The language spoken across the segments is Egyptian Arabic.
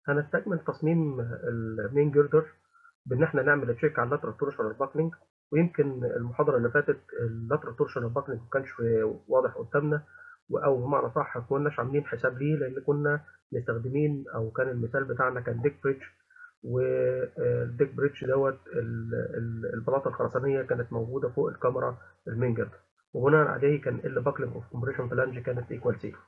هنستكمل تصميم المين جيردر بان احنا نعمل تشيك على اللاترال تورشنال باكلينج ويمكن المحاضره اللي فاتت اللاترال تورشنال باكلينج ما كانش واضح قدامنا او بمعنى صح ما كناش عاملين حساب ليه لان كنا مستخدمين او كان المثال بتاعنا كان ديك بريدج والديك بريدج دوت البلاطه الخرسانيه كانت موجوده فوق الكاميرا المين جيردر وبناء عليه كان ال باكلينج اوف كومبريشن فلانج كانت ايكوال زيرو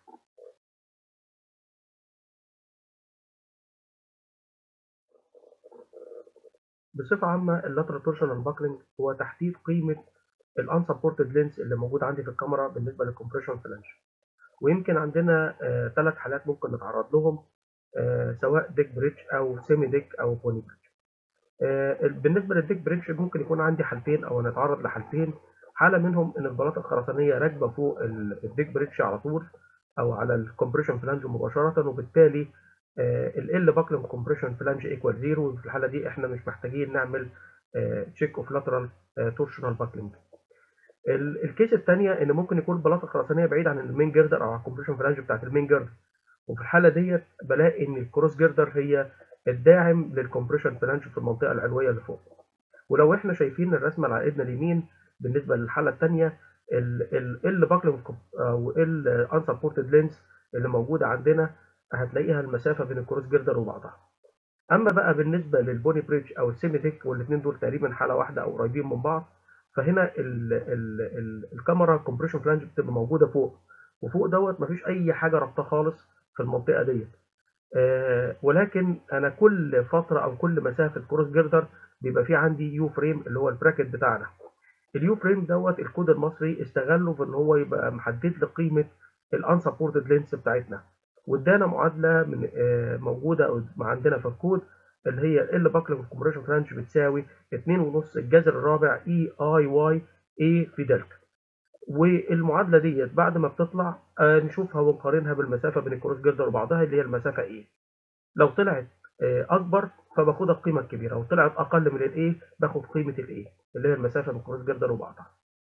بصفة عامة اللاترال تورشنال باكلينج هو تحديد قيمة الانسبورتد لينس اللي موجود عندي في الكاميرا بالنسبة للكمبريشن فلانج ويمكن عندنا ثلاث آه حالات ممكن نتعرض لهم آه سواء ديك بريدج او سيمي ديك او بوني بريدج آه بالنسبة للديك بريدج ممكن يكون عندي حالتين او نتعرض لحالتين حالة منهم ان البلاطة الخرسانية راكبة فوق الديك بريدج على طول او على الكمبريشن فلانج مباشرة وبالتالي ال باكلم كومبريشن فلانج ايكوال زيرو في الحاله دي احنا مش محتاجين نعمل تشيك اوف لاترال تورشنال باكلينج الكيس الثانيه ان ممكن يكون البلاطه الخرسانيه بعيد عن المين جيردر او عن الكومبريشن فلانج بتاعت المين جيردر وفي الحاله ديت بلاقي ان الكروس جيردر هي الداعم للكومبريشن فلانج في المنطقه العلويه اللي فوق ولو احنا شايفين الرسمه على ايدنا اليمين بالنسبه للحاله الثانيه ال باكلينج او ال انسبورتد لينس اللي موجوده عندنا هتلاقيها المسافة بين الكروس جيردر وبعضها. أما بقى بالنسبة للبوني بريدج أو السيمي ديك والاثنين دول تقريبا حالة واحدة أو قريبين من بعض فهنا ال ال ال الكاميرا كومبريشن فلانج بتبقى موجودة فوق وفوق دوت مفيش أي حاجة رابطة خالص في المنطقة ديت. آه ولكن أنا كل فترة أو كل مسافة كروس جيردر بيبقى في عندي يو فريم اللي هو البراكت بتاعنا. اليو فريم دوت الكود المصري استغله في إن هو يبقى محدد لي قيمة الانسبورتد لينس بتاعتنا. وادانا معادله من موجوده عندنا في الكود اللي هي ال باكلينج كومبريشن فلانج بتساوي 2.5 الجذر الرابع اي اي واي اي في دلتا والمعادله ديت بعد ما بتطلع نشوفها ونقارنها بالمسافه بين الكروس جيردر وبعضها اللي هي المسافه ايه لو طلعت اكبر فباخدها القيمه الكبيره لو طلعت اقل من الايه باخد قيمه الايه اللي هي المسافه بين الكروس جيردر وبعضها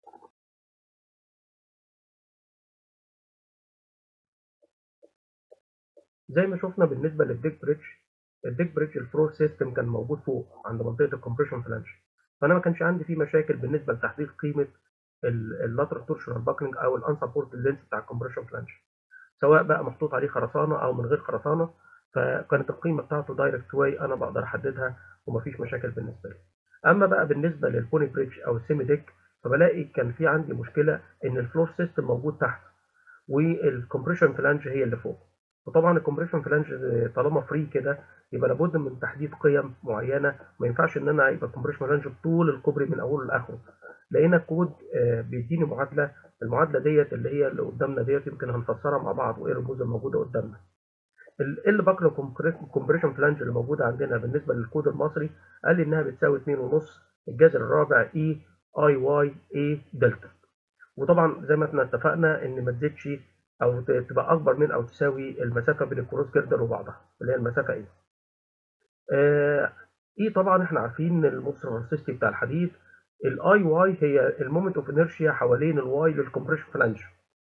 زي ما شفنا بالنسبه للديك بريدج الديك بريدج الفلور سيستم كان موجود فوق عند منطقه الكمبريشن فلانج فانا ما كانش عندي فيه مشاكل بالنسبه لتحديد قيمه اللاترال تورشنال باكلينج او الانسبورت لينس بتاع الكمبريشن فلانج سواء بقى محطوط عليه خرسانه او من غير خرسانه فكانت القيمه بتاعته دايركت واي انا بقدر احددها ومفيش مشاكل بالنسبه لي اما بقى بالنسبه للبوني بريدج او السيمي ديك فبلاقي كان في عندي مشكله ان الفلور سيستم موجود تحت والكمبريشن فلانج هي اللي فوق وطبعا الكومبريشن فلانج طالما فري كده يبقى لابد من تحديد قيم معينه ما ينفعش ان انا يبقى الكومبريشن فلانج بطول الكوبري من اوله لاخره لقينا الكود بيديني معادله المعادله ديت اللي هي اللي قدامنا ديت يمكن هنفسرها مع بعض وايه الرموز الموجوده قدامنا ال باكلو كومبريشن فلانج اللي موجوده عندنا بالنسبه للكود المصري قال لي انها بتساوي 2.5 الجذر الرابع اي اي واي اي دلتا وطبعا زي ما احنا اتفقنا ان ما تزيدش او تبقى اكبر من او تساوي المسافه بين الكروس جيردر وبعضها اللي هي المسافه ايه آه ايه طبعا احنا عارفين الموستر فيلوسيتي بتاع الحديد الاي واي هي المومنت اوف انرشيا حوالين الواي للكمبريشن فلانج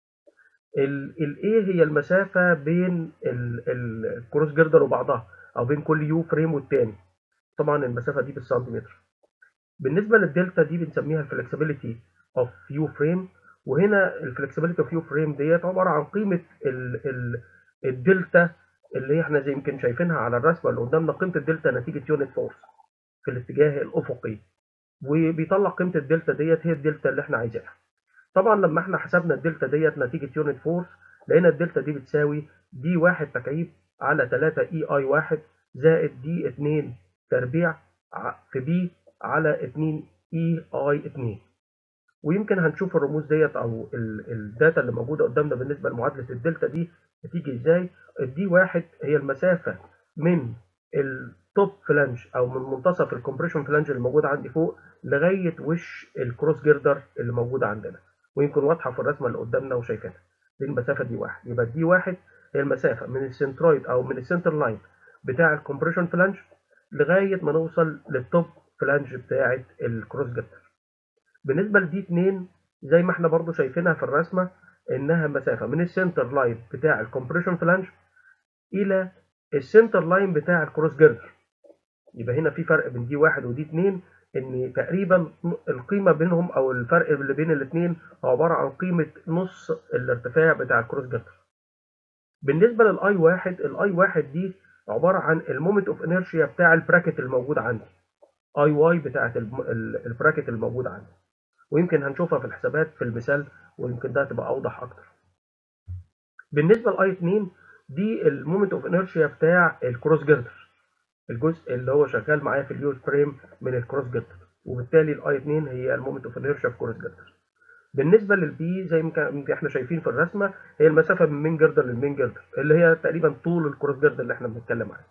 الاي هي المسافه بين الكروس جيردر وبعضها او بين كل يو فريم والتاني طبعا المسافه دي بالسنتيمتر بالنسبه للدلتا دي بنسميها الفلكسبيليتي اوف يو فريم وهنا الفلكسبيليتي اوف يو فريم ديت عباره عن قيمه ال ال الدلتا اللي احنا زي يمكن شايفينها على الرسمه اللي قدامنا قيمه الدلتا نتيجه يونت فورس في الاتجاه الافقي وبيطلع قيمه الدلتا ديت هي الدلتا اللي احنا عايزينها طبعا لما احنا حسبنا الدلتا ديت نتيجه يونت فورس لقينا الدلتا دي بتساوي دي 1 تكعيب على 3 اي اي 1 زائد دي 2 تربيع في بي على 2 اي اي 2 ويمكن هنشوف الرموز ديت او الداتا اللي موجوده قدامنا بالنسبه لمعادله الدلتا دي بتيجي ازاي الدي واحد هي المسافه من التوب فلانج او من منتصف الكمبريشن فلانج اللي موجود عندي فوق لغايه وش الكروس جيردر اللي موجود عندنا ويمكن واضحه في الرسمه اللي قدامنا وشايفينها دي المسافه دي واحد يبقى دي واحد هي المسافه من السنترويد او من السنتر لاين بتاع الكمبريشن فلانج لغايه ما نوصل للتوب فلانج بتاعه الكروس جيردر بالنسبه لدي 2 زي ما احنا برضو شايفينها في الرسمه انها مسافه من السنتر لاين بتاع الكمبريشن فلانج الى السنتر لاين بتاع الكروس جيردر يبقى هنا في فرق بين دي واحد ودي اتنين ان تقريبا القيمه بينهم او الفرق اللي بين الاثنين هو عباره عن قيمه نص الارتفاع بتاع الكروس جيردر بالنسبه للاي واحد الاي واحد دي عباره عن المومنت اوف انيرشيا بتاع البراكت الموجود عندي اي واي بتاعت البراكت الموجود عندي ويمكن هنشوفها في الحسابات في المثال ويمكن ده تبقى اوضح اكتر بالنسبه لاي 2 دي المومنت اوف انيرشيا بتاع الكروس جيردر الجزء اللي هو شغال معايا في اليوز فريم من الكروس جيردر وبالتالي الاي 2 هي المومنت اوف انيرشيا في الكروس جيردر بالنسبه للبي زي ما احنا شايفين في الرسمه هي المسافه من مين جردر للمين جردر اللي هي تقريبا طول الكروس جردر اللي احنا بنتكلم عنه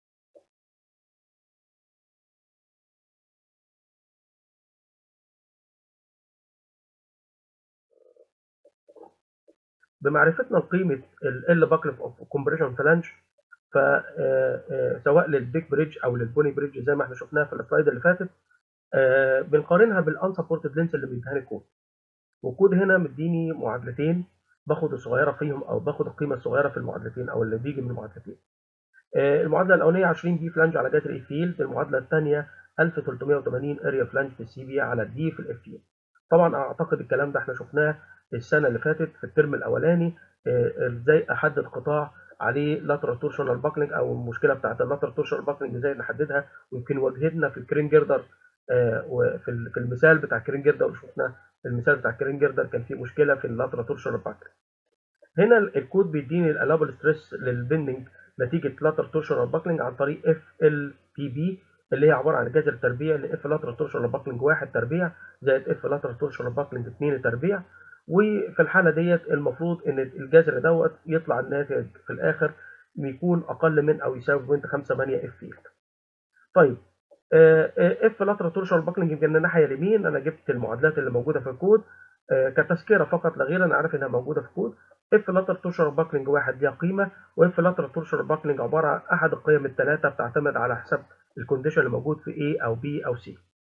بمعرفتنا لقيمه ال باكلف اوف كومبريشن فلانج فسواء للبيك بريدج او للبوني بريدج زي ما احنا شفناها في السلايد اللي فاتت بنقارنها بالانسبورتد لينس اللي بيديها لي كود والكود هنا مديني معادلتين باخد الصغيره فيهم او باخد القيمه الصغيره في المعادلتين او اللي بيجي من المعادلتين المعادله الاولانيه 20 بي فلانج على جات الاي فيلد المعادله الثانيه 1380 اريا فلانج في السي بي على الدي في الاف فيلد طبعا اعتقد الكلام ده احنا شفناه السنه اللي فاتت في الترم الاولاني ازاي احدد قطاع عليه لاترال تورشنال باكلينج او المشكله بتاعت اللاترال تورشنال باكلينج ازاي نحددها ويمكن واجهتنا في الكرين جيردر وفي في المثال بتاع كرين جيردر شفنا المثال بتاع كرين جيردر كان فيه مشكله في اللاترال تورشنال باكلينج هنا الكود بيديني الالابل ستريس للبندنج نتيجه لاترال تورشنال باكلينج عن طريق اف ال بي بي اللي هي عباره عن جذر تربيع لاف لاترال تورشنال باكلينج 1 تربيع زائد اف لاترال تورشنال باكلينج 2 تربيع وفي الحاله ديت المفروض ان الجذر دوت يطلع الناتج في الاخر يكون اقل من او يساوي 0.58 اف فيلد. طيب اف لاترال تورشنال باكلينج يمكن الناحيه اليمين انا جبت المعادلات اللي موجوده في الكود كتذكره فقط لا غير انا عارف انها موجوده في الكود اف لاترال تورشنال باكلينج واحد ليها قيمه واف لاترال تورشنال باكلينج عباره عن احد القيم الثلاثه بتعتمد على حسب الكونديشن اللي موجود في A او B او C.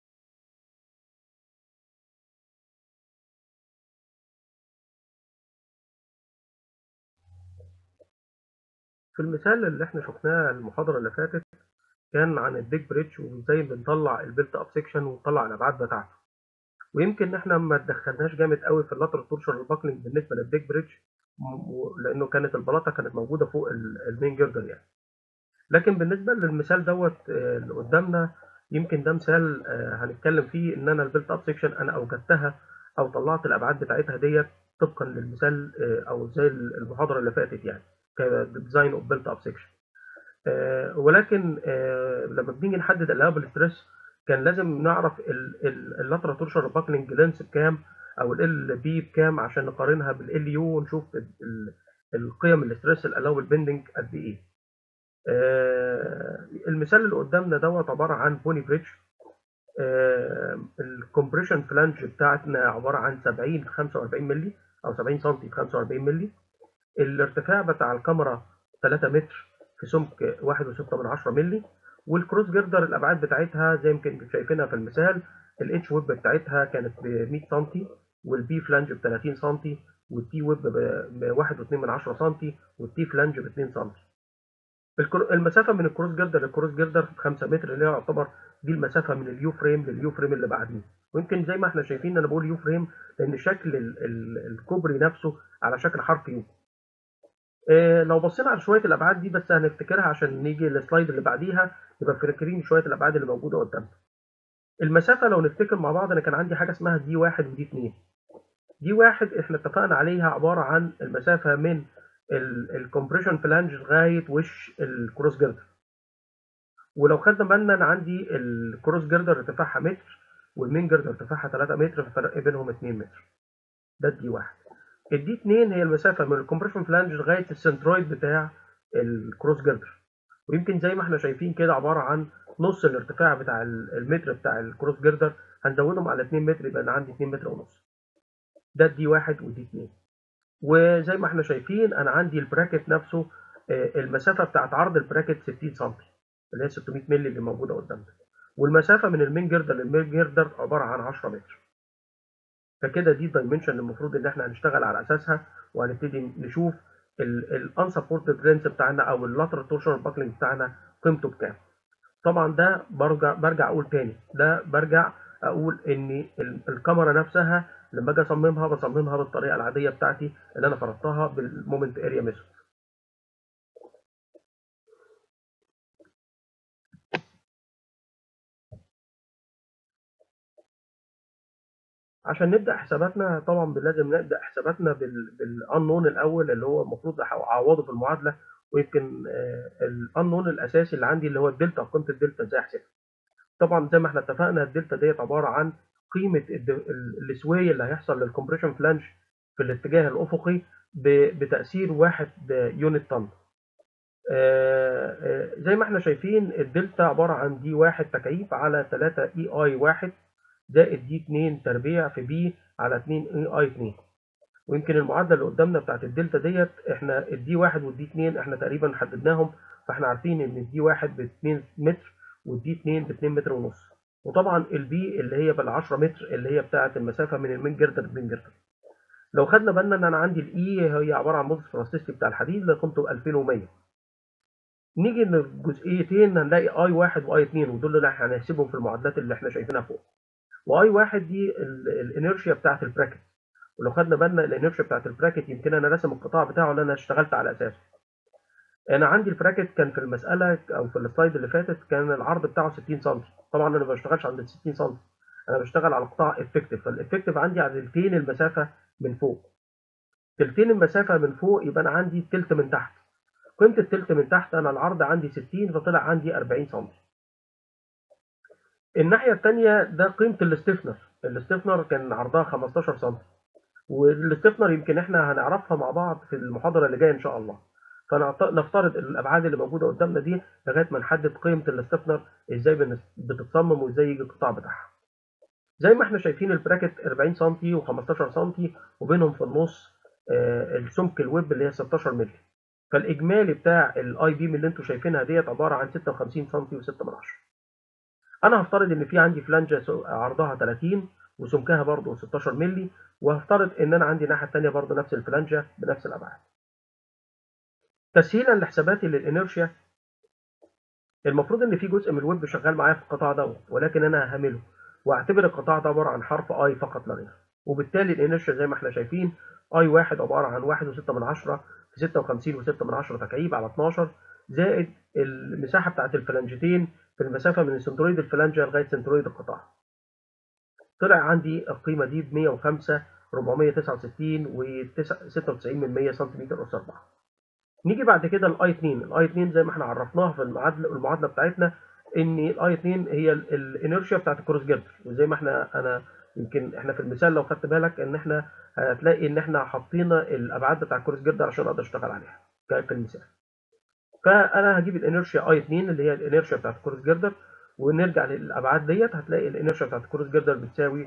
في المثال اللي احنا شفناه المحاضرة اللي فاتت كان عن البيج بريدج وازاي بنطلع البيلت اب سيكشن ونطلع الابعاد بتاعته ويمكن احنا ما تدخلناش جامد قوي في اللاترال تورشنال باكلينج بالنسبه للبيج بريدج لانه كانت البلاطه كانت موجوده فوق المين جيردر يعني لكن بالنسبه للمثال دوت اللي قدامنا يمكن ده مثال هنتكلم فيه ان انا البيلت اب سيكشن انا اوجدتها او طلعت الابعاد بتاعتها ديت طبقا للمثال او زي المحاضره اللي فاتت يعني كديزاين اوف بيلت اب سيكشن ولكن آه لما بنيجي نحدد اللابل ستريس كان لازم نعرف اللاترال تورشنال باكلينج لينس بكام او ال بي بكام عشان نقارنها بالال يو ونشوف القيم الاستريس الالاول بيندنج قد ايه آه المثال اللي قدامنا دوت عباره عن بوني بريدج آه الكومبريشن فلانج بتاعتنا عباره عن 70 في 45 مللي او 70 سم في 45 مللي الارتفاع بتاع الكاميرا 3 متر في سمك 1.6 مللي والكروس جيردر الابعاد بتاعتها زي ما يمكن شايفينها في المثال الاتش ويب بتاعتها كانت ب 100 سم والبي فلانج ب 30 سم والتي ويب ب 1.2 سم والتي فلانج ب 2 سم المسافه من الكروس جيردر للكروس جيردر 5 متر اللي هي يعتبر دي المسافه من اليو فريم لليو فريم اللي بعديه ويمكن زي ما احنا شايفين انا بقول يو فريم لان شكل ال ال الكوبري نفسه على شكل حرف يو إيه لو بصينا على شويه الابعاد دي بس هنفتكرها عشان نيجي للسلايد اللي بعديها يبقى فاكرين شويه الابعاد اللي موجوده قدامنا المسافه لو نفتكر مع بعض انا كان عندي حاجه اسمها دي واحد ودي اتنين دي واحد احنا اتفقنا عليها عباره عن المسافه من الكومبريشن فلانج لغايه وش الكروس جيردر ولو خدنا بالنا انا عندي الكروس جيردر ارتفاعها متر والمين جيردر ارتفاعها 3 متر فالفرق بينهم 2 متر ده الدي واحد الدي 2 هي المسافه من الكومبريشن فلانج لغايه السنترويد بتاع الكروس جيردر ويمكن زي ما احنا شايفين كده عباره عن نص الارتفاع بتاع المتر بتاع الكروس جيردر هنزودهم على 2 متر يبقى انا عندي 2 متر ونص ده الدي 1 ودي 2 وزي ما احنا شايفين انا عندي البراكت نفسه المسافه بتاعت عرض البراكت 60 سم اللي هي 600 مللي اللي موجوده قدامنا والمسافه من المين جيردر للمين جيردر عباره عن 10 متر فكده دي الدايمنشن المفروض ان احنا هنشتغل على اساسها وهنبتدي نشوف الانسبورتد رينس بتاعنا او اللاترال تورشنال باكلينج بتاعنا قيمته بكام طبعا ده برجع برجع اقول تاني ده برجع اقول ان الكاميرا نفسها لما اجي اصممها بصممها بالطريقه العاديه بتاعتي اللي انا فرضتها بالمومنت اريا ميثود عشان نبدا حساباتنا طبعا لازم نبدا حساباتنا بالانون الاول اللي هو المفروض اعوضه في المعادله ويمكن الانون الاساسي اللي عندي اللي هو الدلتا قيمه الدلتا ازاي احسبها طبعا زي ما احنا اتفقنا الدلتا ديت عباره عن قيمه السوي اللي هيحصل للكمبريشن فلانج في الاتجاه الافقي بتاثير واحد يونت طن زي ما احنا شايفين الدلتا عباره عن دي واحد تكعيب على 3 اي اي واحد زائد دي 2 تربيع في بي على 2 اي اي 2 ويمكن المعادله اللي قدامنا بتاعت الدلتا ديت احنا الدي 1 والدي 2 احنا تقريبا حددناهم فاحنا عارفين ان الدي 1 ب 2 متر والدي 2 ب 2 متر ونص وطبعا البي اللي هي بال 10 متر اللي هي بتاعت المسافه من المين جردر للمين جردر لو خدنا بالنا ان انا عندي الاي هي عباره عن مودس بلاستيستي بتاع الحديد اللي قيمته 2100 نيجي للجزئيتين هنلاقي اي 1 واي 2 ودول اللي احنا هنحسبهم في المعادلات اللي احنا شايفينها فوق واي 1 دي الانرشيا بتاعت البراكت ولو خدنا بالنا الانرشيا بتاعت البراكت يمكن انا راسم القطاع بتاعه اللي انا اشتغلت على اساسه انا عندي البراكت كان في المساله او في السلايد اللي فاتت كان العرض بتاعه 60 سم طبعا انا ما بشتغلش عند ال 60 سم انا بشتغل على قطاع افكتيف فالافكتيف عندي على تلتين المسافه من فوق تلتين المسافه من فوق يبقى انا عندي التلت من تحت قيمه التلت من تحت انا العرض عندي 60 فطلع عندي 40 سم الناحيه الثانيه ده قيمه الاستفنر الاستفنر كان عرضها 15 سم والاستفنر يمكن احنا هنعرفها مع بعض في المحاضره اللي جايه ان شاء الله فنفترض الابعاد اللي موجوده قدامنا دي لغايه ما نحدد قيمه الاستفنر ازاي بتتصمم وازاي يجي القطاع بتاعها زي ما احنا شايفين البراكت 40 سم و15 سم وبينهم في النص آه السمك الويب اللي هي 16 مللي فالاجمالي بتاع الاي بيم اللي انتم شايفينها ديت عباره عن 56 سم و6 من 10 انا هفترض ان في عندي فلانجه عرضها 30 وسمكها برضه 16 مللي وهفترض ان انا عندي الناحيه الثانيه برضه نفس الفلانجه بنفس الابعاد تسهيلا لحساباتي للانرشيا المفروض ان في جزء من الويب شغال معايا في القطاع دوت ولكن انا ههمله واعتبر القطاع ده عباره عن حرف اي فقط لا غير وبالتالي الانرشيا زي ما احنا شايفين اي واحد عباره عن 1.6 من 10 في 56 و6 من 10 تكعيب على 12 زائد المساحه بتاعت الفلانجتين في المسافه من سنترويد الفلانجه لغايه سنترويد القطاع طلع عندي القيمه دي ب 105 469 و96 من 100 سنتيمتر اس 4 نيجي بعد كده الاي 2 الاي 2 زي ما احنا عرفناها في المعادله المعادله بتاعتنا ان الاي 2 هي الانرشيا بتاعت الكروس جردر وزي ما احنا انا يمكن احنا في المثال لو خدت بالك ان احنا هتلاقي ان احنا حاطين الابعاد بتاع الكروس جردر عشان اقدر اشتغل عليها في المثال فانا هجيب الانرشيا اي 2 اللي هي الانرشيا بتاعت الكروس جردر ونرجع للابعاد ديت هتلاقي الانرشيا بتاعت الكروس جردر بتساوي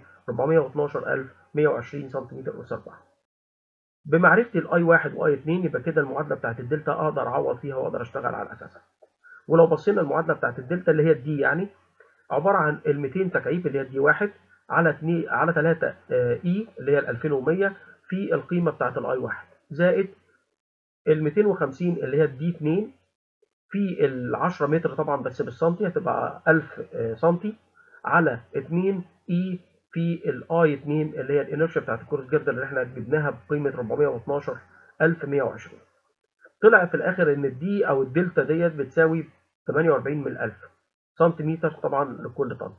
412120 سم اس 4 بمعرفتي الاي 1 واي 2 يبقى كده المعادله بتاعت الدلتا اقدر اعوض فيها واقدر اشتغل على اساسها ولو بصينا المعادله بتاعت الدلتا اللي هي الدي يعني عباره عن ال 200 تكعيب اللي هي الدي 1 على 2 على 3 اي اللي هي ال 2100 في القيمه بتاعت الاي 1 زائد ال 250 اللي هي الدي 2 في ال 10 متر طبعا بس بالسنتي هتبقى 1000 سنتي على 2 اي في الاي 2 اللي هي الانرشيا بتاعت الكورس جردر اللي احنا جبناها بقيمه 412120 طلع في الاخر ان الدي او الدلتا ديت بتساوي 48 من 1000 سنتيمتر طبعا لكل طن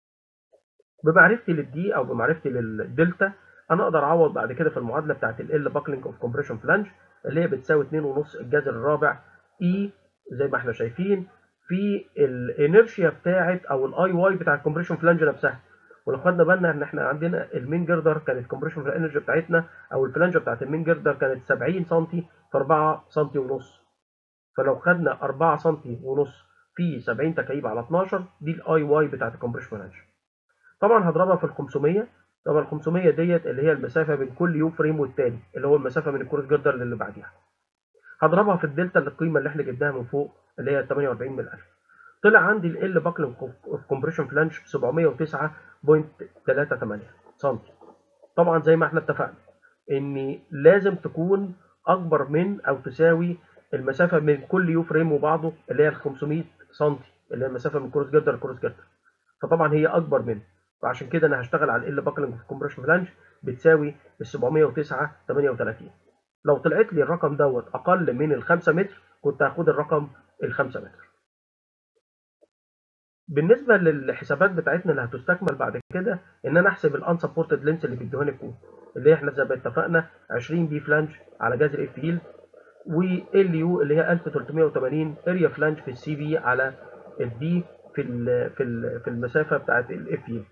بمعرفتي للدي او بمعرفتي للدلتا انا اقدر اعوض بعد كده في المعادله بتاعت ال باكلينج اوف كومبريشن فلانج اللي هي بتساوي 2.5 الجذر الرابع اي زي ما احنا شايفين في الانرشيا بتاعت او الاي واي بتاع الكومبريشن فلانج نفسها ولو خدنا بالنا ان احنا عندنا المين جردر كانت كومبريشن انرجي بتاعتنا او الفلانجه بتاعت المين جردر كانت 70 سم في 4 سم ونص فلو خدنا 4 سم ونص في 70 تكعيب على 12 دي الاي واي بتاعت الكومبريشن فلانج طبعا هضربها في ال 500 طبعا ال 500 ديت اللي هي المسافه بين كل يو فريم والتاني اللي هو المسافه من الكروس جردر اللي بعديها هضربها في الدلتا القيمه اللي احنا جبناها من فوق اللي هي 48 من 1000 طلع عندي ال باكلينج اوف كومبريشن فلانج 709.38 سم طبعا زي ما احنا اتفقنا ان لازم تكون اكبر من او تساوي المسافه من كل يو فريم وبعضه اللي هي ال 500 سم اللي هي المسافه من كروس جردر لكروس جردر فطبعا هي اكبر منه فعشان كده انا هشتغل على ال باكلنج في كومبريشن فلانج بتساوي ال 709 38 لو طلعت لي الرقم دوت اقل من ال 5 متر كنت هاخد الرقم ال 5 متر بالنسبه للحسابات بتاعتنا اللي هتستكمل بعد كده ان انا احسب الانسبورتد لينس اللي بيدوها لي الكود اللي احنا زي ما اتفقنا 20 بي فلانج على جذر اف فيل وال يو اللي هي 1380 اريا فلانج في السي بي على الدي في ال في ال في المسافه بتاعت الاف فيل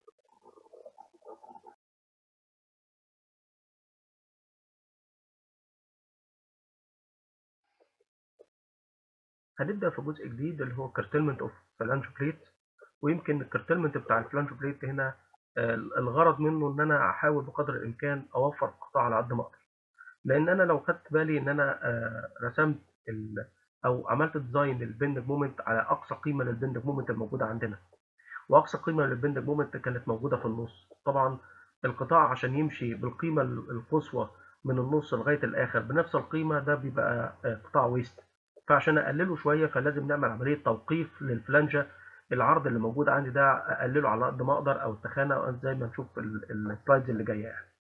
هنبدا في جزء جديد اللي هو كارتلمنت اوف فلانج بليت ويمكن الكارتلمنت بتاع الفلانج بليت هنا الغرض منه ان انا احاول بقدر الامكان اوفر قطاع على قد ما اقدر لان انا لو خدت بالي ان انا رسمت او عملت ديزاين للبندنج مومنت على اقصى قيمه للبندنج مومنت الموجوده عندنا واقصى قيمه للبندنج مومنت كانت موجوده في النص طبعا القطاع عشان يمشي بالقيمه القصوى من النص لغايه الاخر بنفس القيمه ده بيبقى قطاع ويست فعشان اقلله شويه فلازم نعمل عمليه توقيف للفلانجه العرض اللي موجود عندي ده اقلله على قد ما اقدر او التخانه زي ما نشوف في السلايدز اللي جايه يعني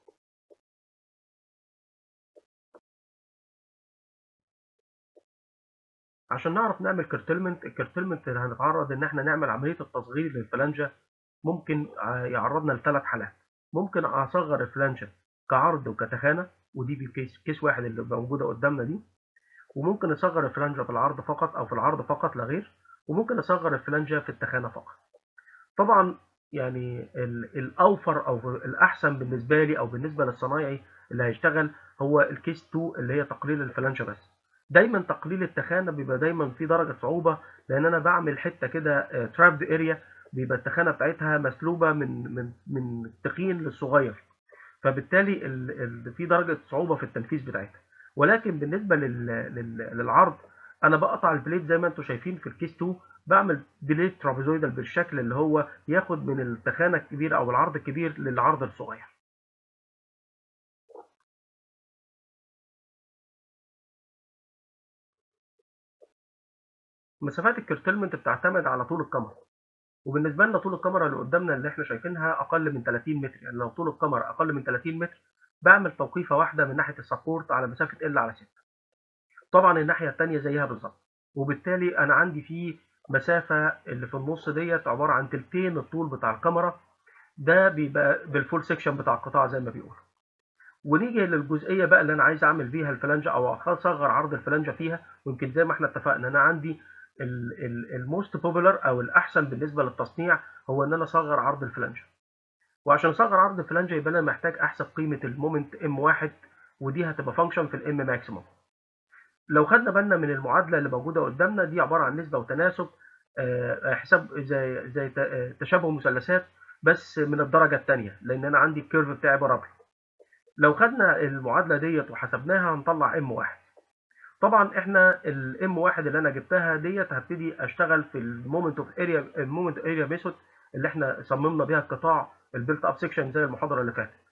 عشان نعرف نعمل كرتلمنت الكرتلمنت اللي هنتعرض ان احنا نعمل عمليه التصغير للفلانجه ممكن يعرضنا لثلاث حالات ممكن اصغر الفلانجه كعرض وكتخانه ودي في كيس كيس واحد اللي موجوده قدامنا دي وممكن اصغر الفلانجه في العرض فقط او في العرض فقط لا غير وممكن اصغر الفلانجه في التخانه فقط طبعا يعني الاوفر او الاحسن بالنسبه لي او بالنسبه للصنايعي اللي هيشتغل هو الكيس 2 اللي هي تقليل الفلانجه بس دايما تقليل التخانه بيبقى دايما في درجه صعوبه لان انا بعمل حته كده ترابد اريا بيبقى التخانه بتاعتها مسلوبه من من من التخين للصغير فبالتالي ال ال في درجه صعوبه في التنفيذ بتاعتها ولكن بالنسبه لل لل للعرض انا بقطع البليت زي ما انتم شايفين في الكيس 2 بعمل بليت ترابيزويدال بالشكل اللي هو ياخد من التخانه الكبيره او العرض الكبير للعرض الصغير مسافات الكرتلمنت بتعتمد على طول الكاميرا وبالنسبه لنا طول الكاميرا اللي قدامنا اللي احنا شايفينها اقل من 30 متر يعني لو طول الكاميرا اقل من 30 متر بعمل توقيفه واحده من ناحيه السبورت على مسافه ال على 6 طبعا الناحيه الثانيه زيها بالظبط وبالتالي انا عندي في مسافه اللي في النص ديت عباره عن تلتين الطول بتاع الكاميرا ده بيبقى بالفول سيكشن بتاع القطاع زي ما بيقول ونيجي للجزئيه بقى اللي انا عايز اعمل بيها الفلانجه او اصغر عرض الفلانجه فيها ويمكن زي ما احنا اتفقنا انا عندي الموست بوبولار او الاحسن بالنسبه للتصنيع هو ان انا اصغر عرض الفلانجه وعشان اصغر عرض الفلانجه يبقى انا محتاج احسب قيمه المومنت ام واحد ودي هتبقى فانكشن في الام ماكسيموم لو خدنا بالنا من المعادله اللي موجوده قدامنا دي عباره عن نسبه وتناسب حساب زي زي تشابه مثلثات بس من الدرجه الثانيه لان انا عندي الكيرف بتاعي برابل لو خدنا المعادله ديت وحسبناها هنطلع ام واحد طبعا احنا الام واحد اللي انا جبتها ديت هبتدي اشتغل في المومنت اوف اريا المومنت اريا ميثود اللي احنا صممنا بيها القطاع البيلت اب سيكشن زي المحاضره اللي فاتت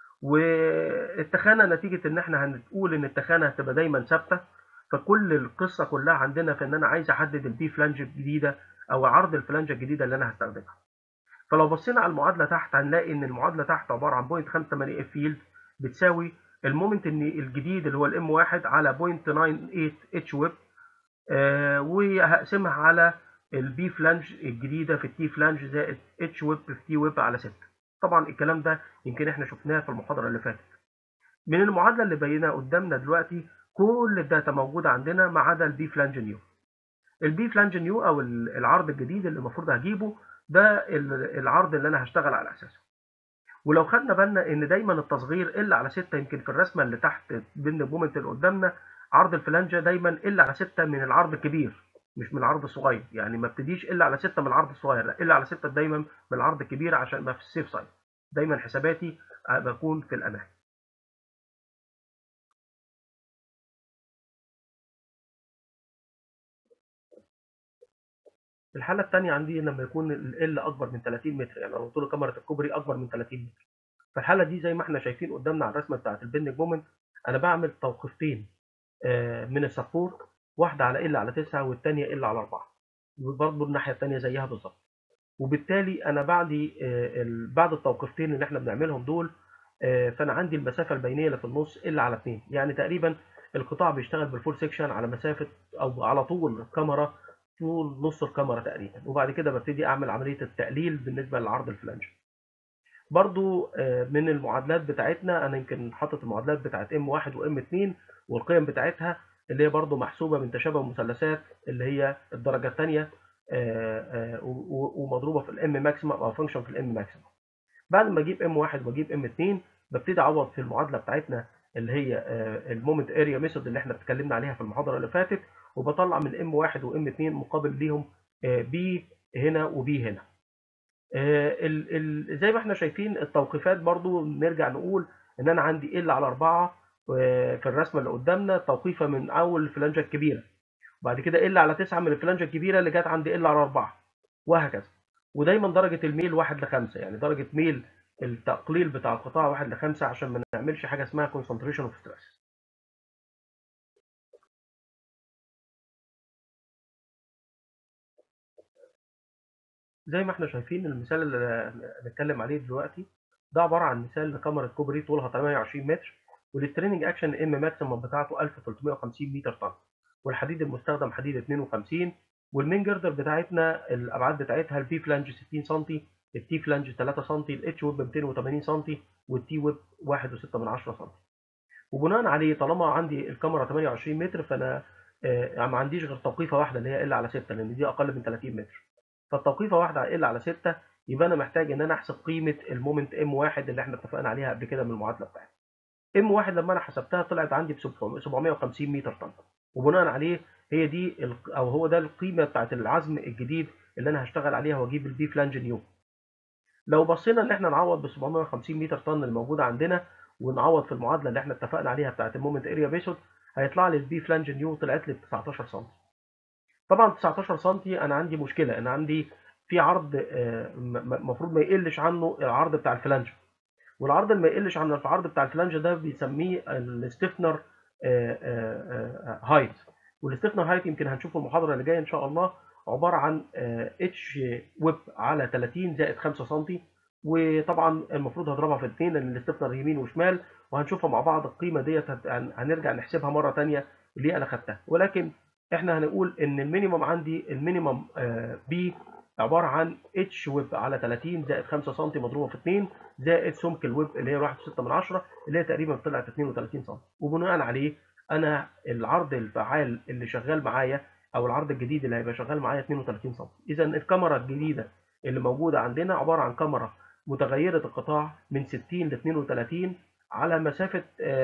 والتخانه نتيجه ان احنا هنقول ان التخانه هتبقى دايما ثابته فكل القصه كلها عندنا في ان انا عايز احدد البي فلانج الجديده او عرض الفلانجه الجديده اللي انا هستخدمها فلو بصينا على المعادله تحت هنلاقي ان المعادله تحت عباره عن 0.58 اف فيلد بتساوي المومنت الجديد اللي هو الام واحد على 0.98 اتش ويب آه وهقسمها على البي فلانج الجديده في التي فلانج زائد اتش ويب في تي ويب على 6 طبعا الكلام ده يمكن احنا شفناه في المحاضره اللي فاتت من المعادله اللي باينه قدامنا دلوقتي كل الداتا موجوده عندنا ما عدا البي فلانج نيو البي فلانج نيو او العرض الجديد اللي المفروض هجيبه ده العرض اللي انا هشتغل على اساسه ولو خدنا بالنا ان دايما التصغير الا على 6 يمكن في الرسمه اللي تحت بين المومنت اللي قدامنا عرض الفلانجه دايما الا على 6 من العرض الكبير مش من العرض الصغير يعني ما ابتديش الا على 6 من العرض الصغير لا الا على 6 دايما من العرض الكبير عشان ما في السيف سايد دايما حساباتي بكون في الامان الحالة الثانية عندي لما يكون ال أكبر من 30 متر يعني لو طول كاميرا الكوبري أكبر من 30 متر فالحالة دي زي ما احنا شايفين قدامنا على الرسمة بتاعت البندنج مومنت انا بعمل توقيفتين من السبورت واحده على ال على 9 والثانيه ال على 4 برضه الناحيه الثانيه زيها بالظبط وبالتالي انا بعد بعد التوقيفتين اللي احنا بنعملهم دول فانا عندي المسافه البينيه اللي في النص ال على 2 يعني تقريبا القطاع بيشتغل بالفول سيكشن على مسافه او على طول الكاميرا طول نص الكاميرا تقريبا وبعد كده ببتدي اعمل عمليه التقليل بالنسبه للعرض الفلانجي برضو من المعادلات بتاعتنا انا يمكن حاطط المعادلات بتاعت ام 1 وام 2 والقيم بتاعتها اللي هي برضو محسوبه من تشابه المثلثات اللي هي الدرجه الثانيه ومضروبه في الام ماكسيمم او فانكشن في الام ماكسيمم بعد ما اجيب ام 1 واجيب ام 2 ببتدي اعوض في المعادله بتاعتنا اللي هي المومنت اريا ميثود اللي احنا اتكلمنا عليها في المحاضره اللي فاتت وبطلع من ام 1 وام 2 مقابل ليهم بي هنا وبي هنا ال ال زي ما احنا شايفين التوقيفات برضو نرجع نقول ان انا عندي ال على 4 في الرسمه اللي قدامنا توقيفه من اول الفلانجه الكبيره وبعد كده ال على 9 من الفلانجه الكبيره اللي جت عندي ال على 4 وهكذا ودايما درجه الميل 1 ل 5 يعني درجه ميل التقليل بتاع القطاع 1 ل 5 عشان ما نعملش حاجه اسمها concentration اوف ستريس زي ما احنا شايفين المثال اللي هنتكلم عليه دلوقتي ده عباره عن مثال لكاميرا كوبري طولها 28 متر والستريننج اكشن ام ماكسيمم بتاعته 1350 متر طن والحديد المستخدم حديد 52 والمين جردر بتاعتنا الابعاد بتاعتها البي فلانج 60 سم التي فلانج 3 سم الاتش ويب 280 سم والتي ويب 1.6 من 10 سم وبناء عليه طالما عندي الكاميرا 28 متر فانا آه ما عنديش غير توقيفه واحده اللي هي ال على 6 لان دي اقل من 30 متر فالتوقيفه واحده على ال على 6 يبقى انا محتاج ان انا احسب قيمه المومنت ام 1 اللي احنا اتفقنا عليها قبل كده من المعادله بتاعتنا ام 1 لما انا حسبتها طلعت عندي ب 750 متر طن وبناء عليه هي دي او هو ده القيمه بتاعت العزم الجديد اللي انا هشتغل عليها واجيب البي فلانج نيو لو بصينا ان احنا نعوض ب 750 متر طن الموجوده عندنا ونعوض في المعادله اللي احنا اتفقنا عليها بتاعت المومنت اريا ميثود هيطلع لي البي فلانج نيو طلعت لي ب 19 سم طبعا 19 سم انا عندي مشكله انا عندي في عرض المفروض ما يقلش عنه العرض بتاع الفلانج والعرض اللي ما يقلش عن العرض بتاع الفلانج ده بيسميه الستيفنر هايت والستيفنر هايت يمكن هنشوفه المحاضره اللي جايه ان شاء الله عباره عن اتش ويب على 30 زائد 5 سم وطبعا المفروض هضربها في الاثنين لان الستيفنر يمين وشمال وهنشوفها مع بعض القيمه ديت هنرجع نحسبها مره ثانيه اللي انا خدتها ولكن احنا هنقول ان المينيمم عندي المينيمم بي عباره عن اتش ويب على 30 زائد 5 سم مضروبه في 2 زائد سمك الويب اللي هي 1.6 من 10 اللي هي تقريبا طلعت 32 سم وبناء عليه انا العرض الفعال اللي شغال معايا او العرض الجديد اللي هيبقى شغال معايا 32 سم اذا الكاميرا الجديده اللي موجوده عندنا عباره عن كاميرا متغيره القطاع من 60 ل 32 على مسافه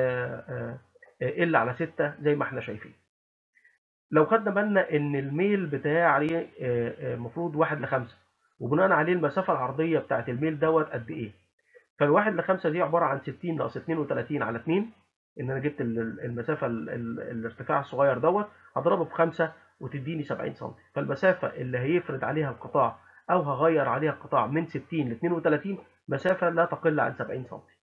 ال على 6 زي ما احنا شايفين لو خدنا بالنا ان الميل بتاعي المفروض 1 ل 5 وبناء عليه المسافه العرضيه بتاعت الميل دوت قد ايه فالواحد ل 5 دي عباره عن 60 ناقص 32 على 2 ان انا جبت المسافه الارتفاع الصغير دوت هضربه في 5 وتديني 70 سم فالمسافه اللي هيفرد عليها القطاع او هغير عليها القطاع من 60 ل 32 مسافه لا تقل عن 70 سم